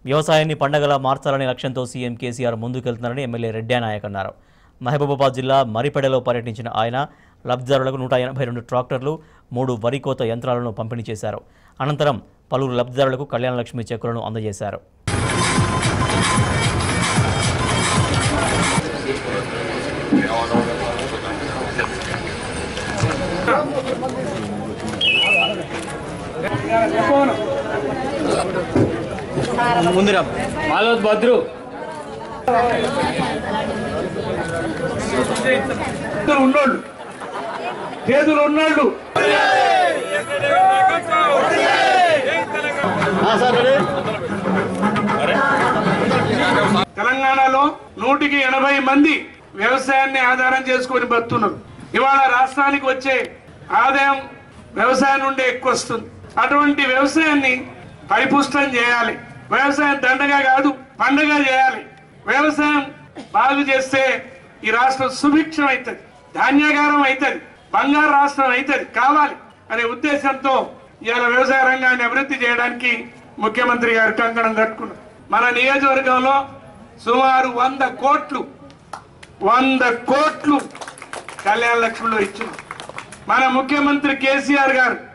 వ్యవసాయాన్ని పండగలా మార్చాలనే లక్ష్యంతో సీఎం కేసీఆర్ ముందుకెళ్తున్నారని ఎమ్మెల్యే రెడ్డా నాయక్ అన్నారు మహబూబాబాద్ జిల్లా మరిపెడలో పర్యటించిన ఆయన లబ్ధిదారులకు నూట ఎనభై రెండు ట్రాక్టర్లు మూడు వరి కోత యంత్రాలను పంపిణీ చేశారు అనంతరం పలువురు లబ్ధిదారులకు కళ్యాణ లక్ష్మి చెక్కులను అందజేశారు మాలోద్ భద్రు చేతులు ఉన్నోళ్ళు చేతులు ఉన్నోళ్ళు తెలంగాణలో నూటికి ఎనభై మంది వ్యవసాయాన్ని ఆధారం చేసుకొని బతున్నారు ఇవాళ రాష్ట్రానికి వచ్చే ఆదాయం వ్యవసాయం నుండి ఎక్కువ వస్తుంది అటువంటి వ్యవసాయాన్ని పరిపుష్టం చేయాలి వ్యవసాయం దండగా కాదు పండగ చేయాలి వ్యవసాయం బాగు చేస్తే ఈ రాష్ట్రం సుభిక్షం అవుతుంది ధాన్యాగారం అవుతుంది బంగారు రాష్ట్రం అవుతుంది కావాలి అనే ఉద్దేశంతో ఇవాళ వ్యవసాయ రంగాన్ని అభివృద్ధి చేయడానికి ముఖ్యమంత్రి గారు కంకణం కట్టుకున్నారు మన నియోజకవర్గంలో సుమారు వంద కోట్లు వంద కోట్లు కళ్యాణ లక్ష్మిలో ఇచ్చిన మన ముఖ్యమంత్రి కేసీఆర్ గారు